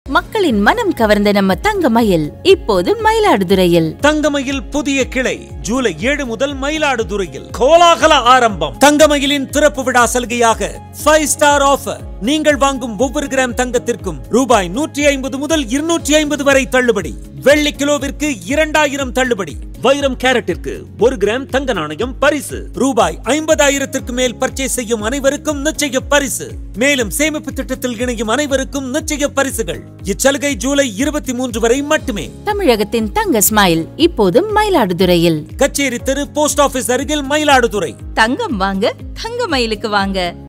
மக்களின் மனம் கவர்ந்த நம்ம தங்கமயில் இப்போது மயிலாடுதுறையில் தங்கமயில் புதிய கிளை ஜூலை ஏழு முதல் மயிலாடுதுறையில் கோலாகல ஆரம்பம் தங்கமயிலின் திறப்பு விழா சலுகையாக ஃபைவ் ஸ்டார் ஆஃபர் நீங்கள் வாங்கும் ஒவ்வொரு கிராம் தங்கத்திற்கும் ரூபாய் நூற்றி ஐம்பது முதல் இருநூற்றி ஐம்பது வரை தள்ளுபடி வெள்ளி கிலோவிற்கு இரண்டாயிரம் தள்ளுபடி வைரம் கேரட்டிற்கு ஒரு கிராம் தங்க நாணயம் பரிசு ரூபாய் ஐம்பதாயிரத்திற்கு மேல் பர்ச்சேஸ் செய்யும் அனைவருக்கும் நிச்சய பரிசு மேலும் சேமிப்பு திட்டத்தில் இணையும் அனைவருக்கும் நிச்சய பரிசுகள் இச்சலுகை ஜூலை இருபத்தி மூன்று வரை மட்டுமே தமிழகத்தின் தங்க ஸ்மைல் இப்போது மயிலாடுதுறையில் கச்சேரி தெரு போஸ்ட் ஆபீஸ் அருகில் மயிலாடுதுறை தங்கம் வாங்க தங்க மயிலுக்கு வாங்க